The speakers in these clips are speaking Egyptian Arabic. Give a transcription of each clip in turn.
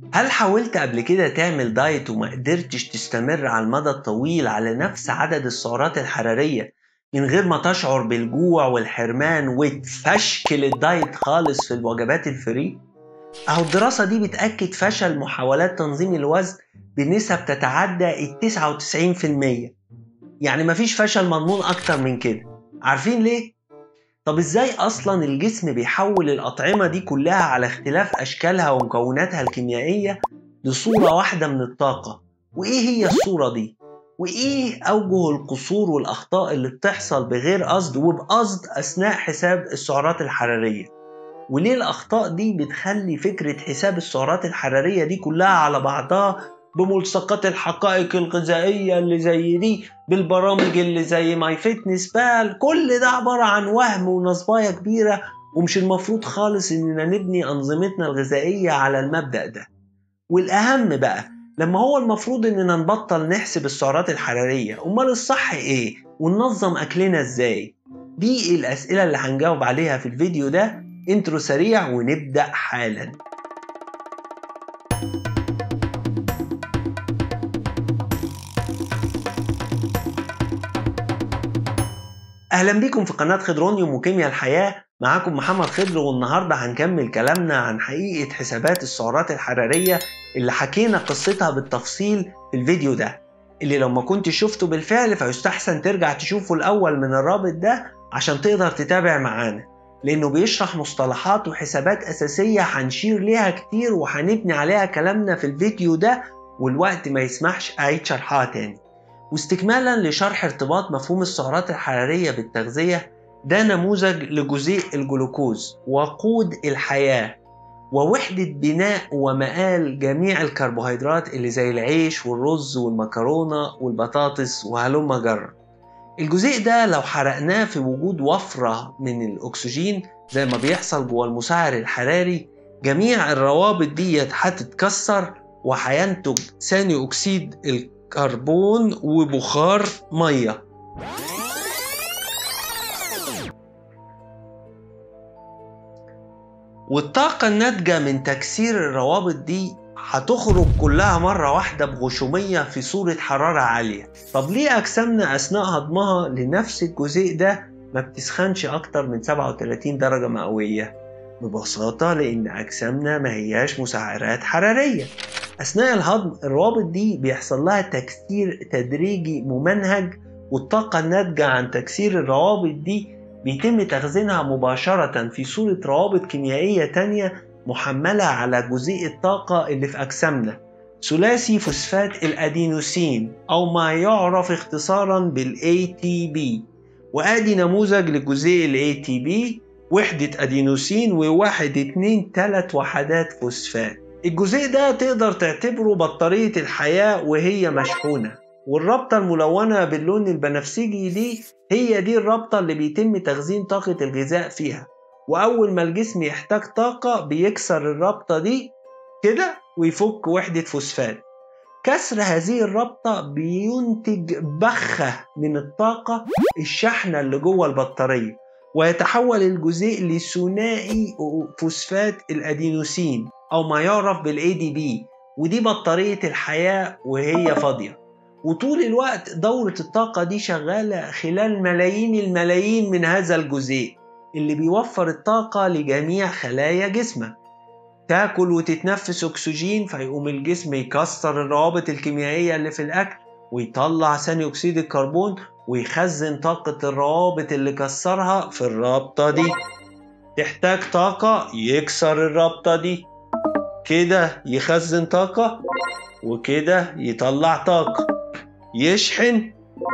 هل حاولت قبل كده تعمل دايت وما قدرتش تستمر على المدى الطويل على نفس عدد السعرات الحرارية من غير ما تشعر بالجوع والحرمان وتفشكل الدايت خالص في الوجبات الفري؟ أهو الدراسة دي بتأكد فشل محاولات تنظيم الوزن بنسب تتعدى ال 99% يعني مفيش فشل مضمون أكتر من كده عارفين ليه؟ طب ازاي اصلا الجسم بيحول الاطعمه دي كلها على اختلاف اشكالها ومكوناتها الكيميائيه لصوره واحده من الطاقه وايه هي الصوره دي وايه اوجه القصور والاخطاء اللي بتحصل بغير قصد وبقصد اثناء حساب السعرات الحراريه وليه الاخطاء دي بتخلي فكره حساب السعرات الحراريه دي كلها على بعضها بملصقات الحقائق الغذائيه اللي زي دي بالبرامج اللي زي ماي فيتنس بال كل ده عباره عن وهم ونصبايه كبيره ومش المفروض خالص اننا نبني انظمتنا الغذائيه على المبدا ده والاهم بقى لما هو المفروض اننا نبطل نحسب السعرات الحراريه امال الصح ايه وننظم اكلنا ازاي دي الاسئله اللي هنجاوب عليها في الفيديو ده انترو سريع ونبدا حالا اهلا بيكم في قناه خضرونيوم وكيمياء الحياه معاكم محمد خضر والنهارده هنكمل كلامنا عن حقيقه حسابات السعرات الحراريه اللي حكينا قصتها بالتفصيل في الفيديو ده اللي لو ما كنتش شفته بالفعل فيستحسن ترجع تشوفه الاول من الرابط ده عشان تقدر تتابع معانا لانه بيشرح مصطلحات وحسابات اساسيه هنشير ليها كتير وهنبني عليها كلامنا في الفيديو ده والوقت ما يسمحش اعيد شرحها تاني واستكمالا لشرح ارتباط مفهوم السعرات الحرارية بالتغذية ده نموذج لجزيء الجلوكوز وقود الحياة ووحدة بناء ومآل جميع الكربوهيدرات اللي زي العيش والرز والمكرونة والبطاطس وهلم جرة الجزيء ده لو حرقناه في وجود وفرة من الأكسجين زي ما بيحصل جوه المسعر الحراري جميع الروابط ديت هتتكسر وهينتج ثاني أكسيد كربون وبخار ميه والطاقة الناتجة من تكسير الروابط دي هتخرج كلها مرة واحدة بغشومية في صورة حرارة عالية طب ليه أجسامنا أثناء هضمها لنفس الجزيء ده ما بتسخنش أكتر من 37 درجة مئوية؟ ببساطة لأن أجسامنا ما هياش مسعرات حرارية أثناء الهضم الروابط دي بيحصل لها تكسير تدريجي ممنهج والطاقة الناتجة عن تكسير الروابط دي بيتم تخزينها مباشرة في صورة روابط كيميائية تانية محملة على جزيء الطاقة اللي في أجسامنا ثلاثي فوسفات الأدينوسين أو ما يعرف اختصارا بال ATP وآدي نموذج لجزيء ال ATP وحدة أدينوسين وواحد اتنين تلات وحدات فوسفات الجزيء ده تقدر تعتبره بطارية الحياة وهي مشحونة والرابطة الملونة باللون البنفسجي دي هي دي الرابطة اللي بيتم تخزين طاقة الغذاء فيها وأول ما الجسم يحتاج طاقة بيكسر الرابطة دي كده ويفك وحدة فوسفات كسر هذه الرابطة بينتج بخة من الطاقة الشحنة اللي جوه البطارية ويتحول الجزيء لثنائي فوسفات الأدينوسين أو ما يعرف بالاي دي بي ودي بطارية الحياة وهي فاضية وطول الوقت دورة الطاقة دي شغالة خلال ملايين الملايين من هذا الجزيء اللي بيوفر الطاقة لجميع خلايا جسمك تاكل وتتنفس أكسجين فيقوم الجسم يكسر الروابط الكيميائية اللي في الأكل ويطلع ثاني أكسيد الكربون ويخزن طاقة الروابط اللي كسرها في الرابطة دي تحتاج طاقة يكسر الرابطة دي كده يخزن طاقة وكده يطلع طاقة يشحن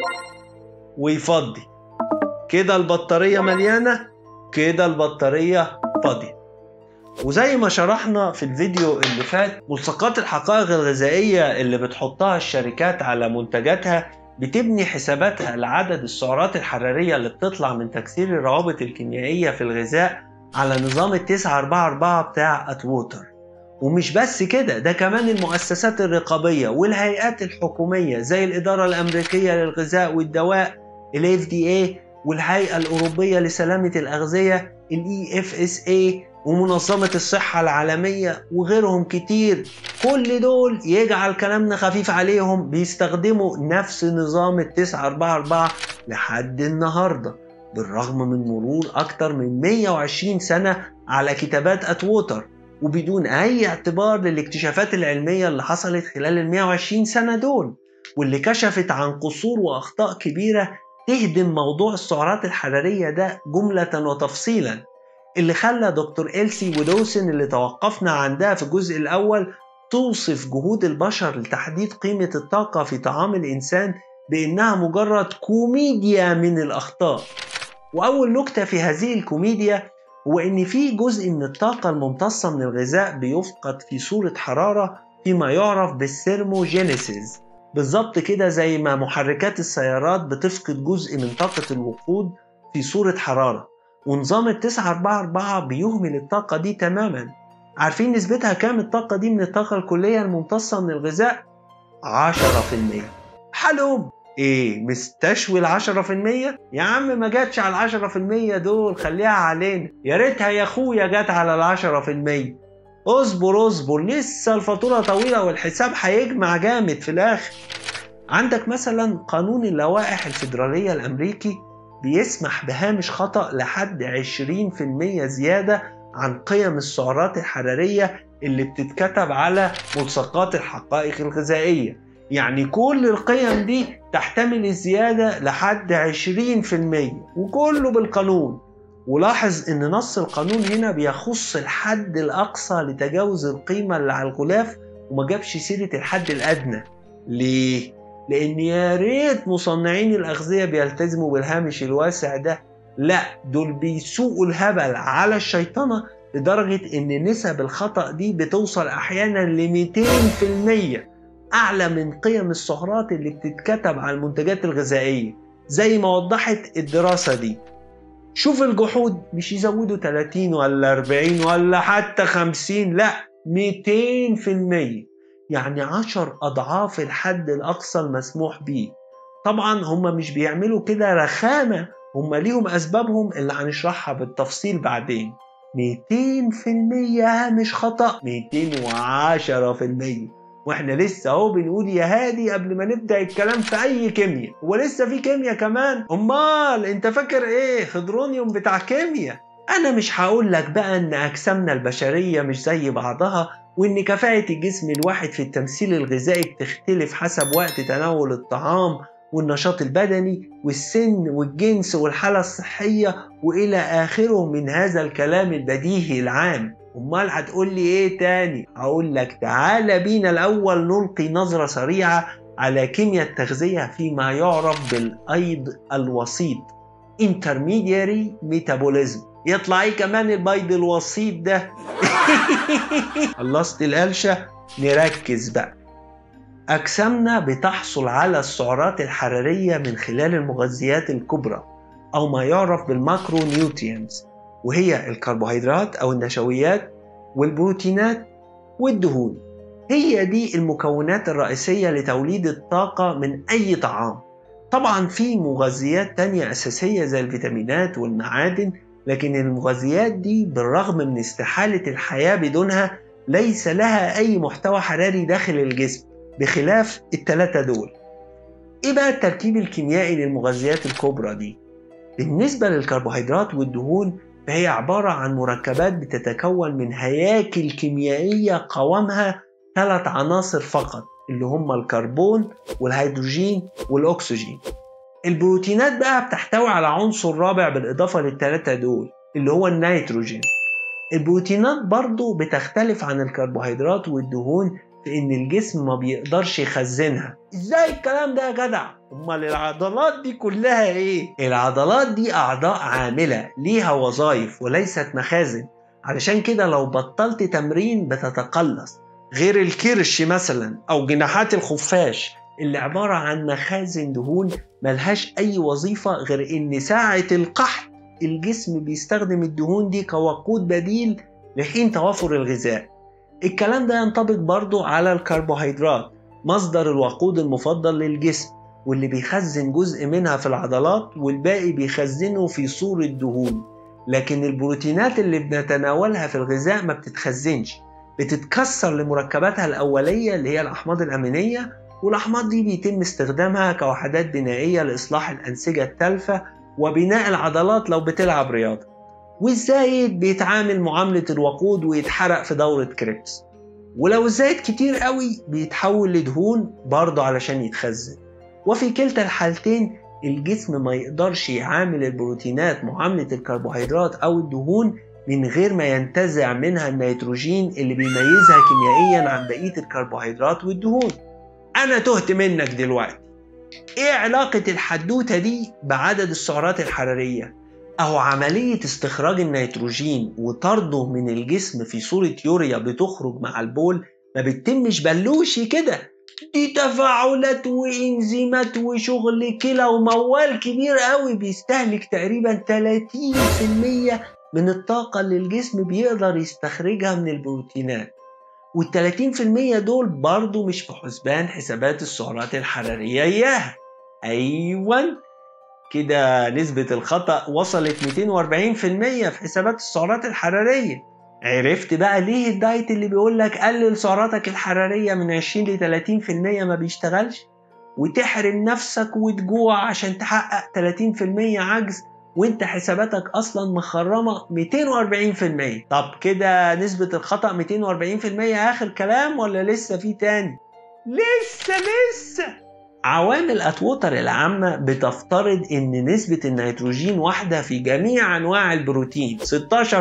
ويفضي كده البطارية مليانة كده البطارية فاضية وزي ما شرحنا في الفيديو اللي فات ملصقات الحقائق الغذائية اللي بتحطها الشركات على منتجاتها بتبني حساباتها لعدد السعرات الحرارية اللي بتطلع من تكسير الروابط الكيميائية في الغذاء على نظام ال 944 بتاع أتووتر ومش بس كده ده كمان المؤسسات الرقابية والهيئات الحكومية زي الإدارة الأمريكية للغذاء والدواء ال FDA والهيئة الأوروبية لسلامة الأغذية ال EFSA ومنظمة الصحة العالمية وغيرهم كتير كل دول يجعل كلامنا خفيف عليهم بيستخدموا نفس نظام التسعة أربعة أربعة لحد النهاردة بالرغم من مرور أكتر من 120 سنة على كتابات أتووتر وبدون أي اعتبار للاكتشافات العلمية اللي حصلت خلال ال 120 سنة دول واللي كشفت عن قصور وأخطاء كبيرة تهدم موضوع السعرات الحرارية ده جملة وتفصيلا اللي خلى دكتور إلسي ودوسن اللي توقفنا عندها في الجزء الأول توصف جهود البشر لتحديد قيمة الطاقة في طعام الإنسان بإنها مجرد كوميديا من الأخطاء وأول نكتة في هذه الكوميديا هو إن في جزء من الطاقة الممتصة من الغذاء بيفقد في صورة حرارة فيما يعرف بالثيرموجينيسيس بالظبط كده زي ما محركات السيارات بتفقد جزء من طاقة الوقود في صورة حرارة ونظام التسعة أربعة أربعة بيهمل الطاقة دي تماما عارفين نسبتها كام الطاقة دي من الطاقة الكلية الممتصة من الغذاء؟ عشرة في المية حلوم ايه مستشوي العشرة في المية؟ يا عم ما جاتش على العشرة في المية دول خليها علينا يا ريتها يا اخويا جات على العشرة في المية اصبر اصبر لسه الفاتورة طويلة والحساب هيجمع جامد في الاخر عندك مثلا قانون اللوائح الفيدرالية الامريكي بيسمح بهامش خطأ لحد 20% زيادة عن قيم السعرات الحرارية اللي بتتكتب على ملصقات الحقائق الغذائية يعني كل القيم دي تحتمل الزيادة لحد 20% وكله بالقانون ولاحظ ان نص القانون هنا بيخص الحد الاقصى لتجاوز القيمة اللي على الغلاف وما جابش سيرة الحد الادنى ليه؟ لان يا ريت مصنعين الاغذية بيلتزموا بالهامش الواسع ده لا دول بيسوقوا الهبل على الشيطنة لدرجة ان نسب الخطأ دي بتوصل احيانا ل 200% اعلى من قيم السعرات اللي بتتكتب على المنتجات الغذائية زي ما وضحت الدراسة دي شوف الجحود مش يزودوا 30 ولا 40 ولا حتى 50 لا 200% يعني 10 أضعاف الحد الأقصى المسموح بيه طبعا هم مش بيعملوا كده رخامة هم ليهم أسبابهم اللي هنشرحها بالتفصيل بعدين 200% هامش خطأ 210% واحنا لسه اهو بنقول يا هادي قبل ما نبدا الكلام في اي كيمياء هو لسه في كيمياء كمان امال انت فاكر ايه خضرونيوم بتاع كيمياء انا مش هقول لك بقى ان اجسامنا البشريه مش زي بعضها وان كفاءه الجسم الواحد في التمثيل الغذائي بتختلف حسب وقت تناول الطعام والنشاط البدني والسن والجنس والحالة الصحية وإلى آخره من هذا الكلام البديهي العام أمال هتقول لي إيه تاني؟ هقول لك تعالى بينا الأول نلقي نظرة سريعة على كيمياء التغذية فيما يعرف بالأيض الوسيط intermediary metabolism يطلع ايه كمان البيض الوسيط ده خلصت القلشة نركز بقى أجسامنا بتحصل على السعرات الحرارية من خلال المغذيات الكبرى أو ما يعرف بالماكرو نيوترينز وهي الكربوهيدرات أو النشويات والبروتينات والدهون هي دي المكونات الرئيسية لتوليد الطاقة من أي طعام طبعا في مغذيات تانية أساسية زي الفيتامينات والمعادن لكن المغذيات دي بالرغم من استحالة الحياة بدونها ليس لها أي محتوى حراري داخل الجسم بخلاف التلاتة دول ايه بقى التركيب الكيميائي للمغذيات الكبرى دي بالنسبة للكربوهيدرات والدهون فهي عبارة عن مركبات بتتكون من هياكل كيميائية قوامها ثلاث عناصر فقط اللي هما الكربون والهيدروجين والأكسجين البروتينات بقى بتحتوي على عنصر رابع بالإضافة للثلاثة دول اللي هو النيتروجين البروتينات برضو بتختلف عن الكربوهيدرات والدهون في ان الجسم ما بيقدرش يخزنها ازاي الكلام ده يا جدع امال العضلات دي كلها ايه العضلات دي اعضاء عامله ليها وظائف وليست مخازن علشان كده لو بطلت تمرين بتتقلص غير الكرش مثلا او جناحات الخفاش اللي عبارة عن مخازن دهون ملهاش أي وظيفة غير إن ساعة القحط الجسم بيستخدم الدهون دي كوقود بديل لحين توافر الغذاء الكلام ده ينطبق برضو على الكربوهيدرات مصدر الوقود المفضل للجسم واللي بيخزن جزء منها في العضلات والباقي بيخزنه في صورة دهون لكن البروتينات اللي بنتناولها في الغذاء ما بتتخزنش بتتكسر لمركباتها الأولية اللي هي الأحماض الأمينية والأحماض دي بيتم استخدامها كوحدات بنائية لإصلاح الأنسجة التالفة وبناء العضلات لو بتلعب رياضة والزايد بيتعامل معاملة الوقود ويتحرق في دورة كريبس ولو الزايد كتير قوي بيتحول لدهون برضه علشان يتخزن وفي كلتا الحالتين الجسم ما يقدرش يعامل البروتينات معاملة الكربوهيدرات أو الدهون من غير ما ينتزع منها النيتروجين اللي بيميزها كيميائيا عن بقية الكربوهيدرات والدهون أنا تهت منك دلوقتي إيه علاقة الحدوتة دي بعدد السعرات الحرارية؟ أهو عملية استخراج النيتروجين وطرده من الجسم في صورة يوريا بتخرج مع البول ما بتتمش بلوشي كده دي تفاعلات وإنزيمات وشغل كلى وموال كبير قوي بيستهلك تقريبا 30% من الطاقة اللي الجسم بيقدر يستخرجها من البروتينات وال 30% دول برضو مش في حسبان حسابات السعرات الحرارية إياها أيوة كده نسبة الخطأ وصلت 240% في حسابات السعرات الحرارية عرفت بقى ليه الدايت اللي بيقولك قلل سعراتك الحرارية من 20 ل 30% ما بيشتغلش وتحرم نفسك وتجوع عشان تحقق 30% عجز وانت حساباتك اصلا مخرمه 240% طب كده نسبة الخطأ 240% اخر كلام ولا لسه في تاني؟ لسه لسه عوامل أتوتر العامة بتفترض إن نسبة النيتروجين واحدة في جميع أنواع البروتين 16%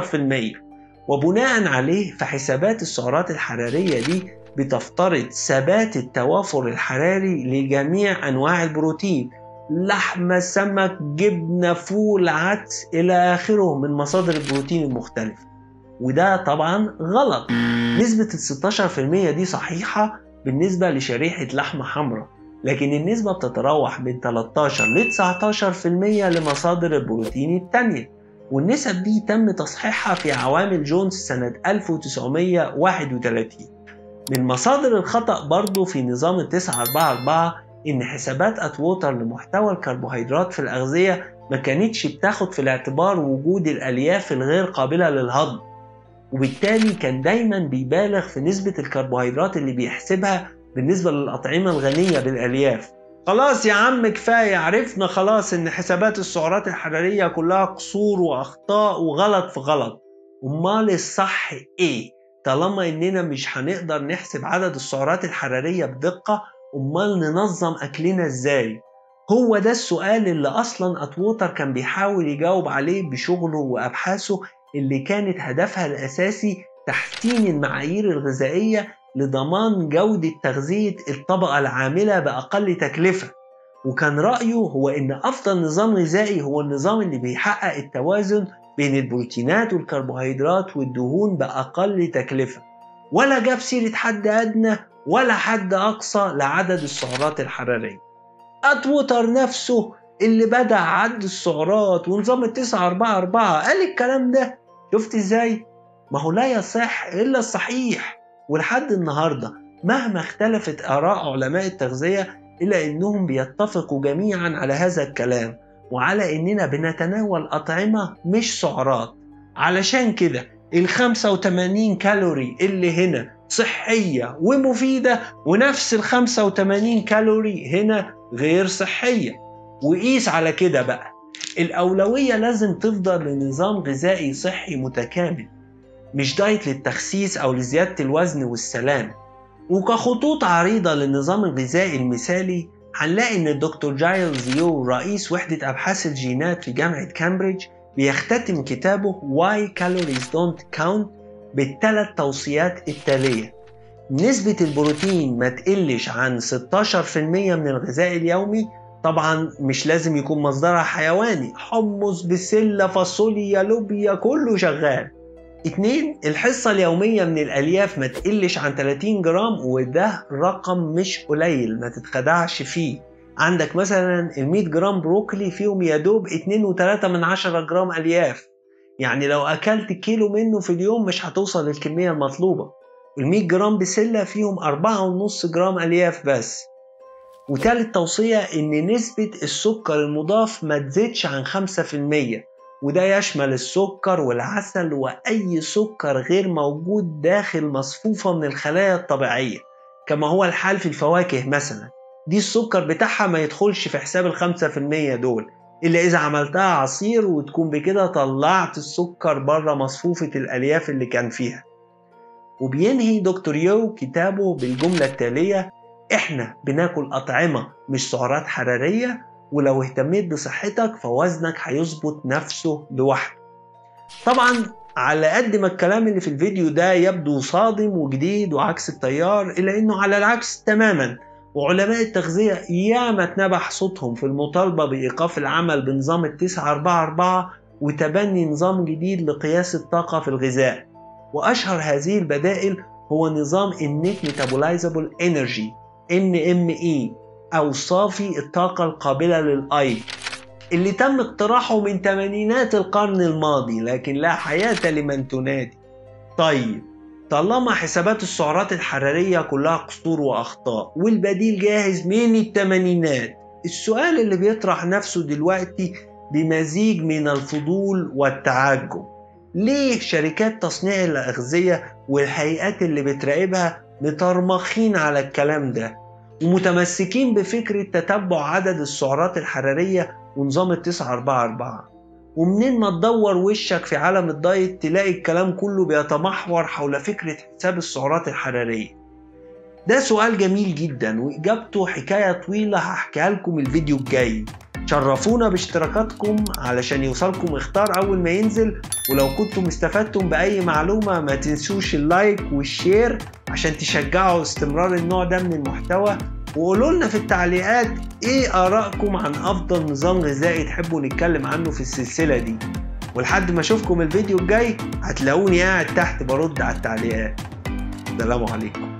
وبناء عليه فحسابات السعرات الحرارية دي بتفترض ثبات التوافر الحراري لجميع أنواع البروتين لحمة سمك جبنة فول عدس إلى آخره من مصادر البروتين المختلفة وده طبعا غلط نسبة ال 16% دي صحيحة بالنسبة لشريحة لحمة حمراء لكن النسبة بتتراوح من 13 ل 19% لمصادر البروتين التانية والنسب دي تم تصحيحها في عوامل جونز سنة 1931 من مصادر الخطأ برضو في نظام ال 944 إن حسابات أتووتر لمحتوى الكربوهيدرات في الأغذية ما كانتش بتاخد في الاعتبار وجود الألياف الغير قابلة للهضم وبالتالي كان دايما بيبالغ في نسبة الكربوهيدرات اللي بيحسبها بالنسبة للأطعمة الغنية بالألياف خلاص يا عم كفاية عرفنا خلاص إن حسابات السعرات الحرارية كلها قصور وأخطاء وغلط في غلط أمال الصح إيه؟ طالما إننا مش هنقدر نحسب عدد السعرات الحرارية بدقة أمال ننظم أكلنا إزاي؟ هو ده السؤال اللي أصلا أتووتر كان بيحاول يجاوب عليه بشغله وأبحاثه اللي كانت هدفها الأساسي تحسين المعايير الغذائية لضمان جودة تغذية الطبقة العاملة بأقل تكلفة وكان رأيه هو إن أفضل نظام غذائي هو النظام اللي بيحقق التوازن بين البروتينات والكربوهيدرات والدهون بأقل تكلفة ولا جاب سيرة حد أدنى ولا حد أقصى لعدد السعرات الحرارية أتوتر نفسه اللي بدع عد السعرات ونظام التسعة أربعة أربعة قال الكلام ده شفت ازاي؟ ما هو لا يصح إلا الصحيح ولحد النهاردة مهما اختلفت آراء علماء التغذية إلا إنهم بيتفقوا جميعا على هذا الكلام وعلى إننا بنتناول أطعمة مش سعرات علشان كده ال 85 كالوري اللي هنا صحية ومفيدة ونفس ال 85 كالوري هنا غير صحية وقيس على كده بقى الأولوية لازم تفضل لنظام غذائي صحي متكامل مش دايت للتخسيس أو لزيادة الوزن والسلام وكخطوط عريضة للنظام الغذائي المثالي هنلاقي إن الدكتور جايلز يو رئيس وحدة أبحاث الجينات في جامعة كامبريدج بيختتم كتابه Why Calories Don't Count بالثلاث توصيات التالية نسبة البروتين ما تقلش عن 16% من الغذاء اليومي طبعا مش لازم يكون مصدرها حيواني حمص بسلة فاصوليا لوبيا كله شغال اتنين الحصة اليومية من الألياف ما تقلش عن 30 جرام وده رقم مش قليل ما تتخدعش فيه عندك مثلا ال 100 جرام بروكلي فيهم يا دوب 2.3 من 10 جرام ألياف يعني لو أكلت كيلو منه في اليوم مش هتوصل للكمية المطلوبة ال 100 جرام بسلة فيهم 4.5 جرام ألياف بس وتالت توصية إن نسبة السكر المضاف ما تزيدش عن 5% وده يشمل السكر والعسل وأي سكر غير موجود داخل مصفوفة من الخلايا الطبيعية كما هو الحال في الفواكه مثلا دي السكر بتاعها ما يدخلش في حساب الخمسة في المية دول إلا إذا عملتها عصير وتكون بكده طلعت السكر بره مصفوفة الألياف اللي كان فيها وبينهي دكتور يو كتابه بالجملة التالية إحنا بناكل أطعمة مش سعرات حرارية ولو اهتميت بصحتك فوزنك هيظبط نفسه لوحده طبعا على قد ما الكلام اللي في الفيديو ده يبدو صادم وجديد وعكس التيار إلا إنه على العكس تماما وعلماء التغذية ياما اتنبح صوتهم في المطالبة بإيقاف العمل بنظام التسعة أربعة أربعة وتبني نظام جديد لقياس الطاقة في الغذاء وأشهر هذه البدائل هو نظام النت ميتابولايزابل انرجي NME أو صافي الطاقة القابلة للأي اللي تم اقتراحه من تمانينات القرن الماضي لكن لا حياة لمن تنادي طيب طالما حسابات السعرات الحرارية كلها قصور وأخطاء والبديل جاهز من التمانينات السؤال اللي بيطرح نفسه دلوقتي بمزيج من الفضول والتعجب ليه شركات تصنيع الأغذية والهيئات اللي بتراقبها مترمخين على الكلام ده ومتمسكين بفكرة تتبع عدد السعرات الحرارية ونظام التسعة أربعة أربعة ومنين ما تدور وشك في عالم الدايت تلاقي الكلام كله بيتمحور حول فكرة حساب السعرات الحرارية ده سؤال جميل جدا وإجابته حكاية طويلة هحكيها لكم الفيديو الجاي شرفونا باشتراكاتكم علشان يوصلكم اختار اول ما ينزل ولو كنتم استفدتم باي معلومة ما تنسوش اللايك والشير عشان تشجعوا استمرار النوع ده من المحتوى وقولوا لنا في التعليقات ايه ارائكم عن افضل نظام غذائي تحبوا نتكلم عنه في السلسلة دي ولحد ما اشوفكم الفيديو الجاي هتلاقوني قاعد تحت برد على التعليقات سلام عليكم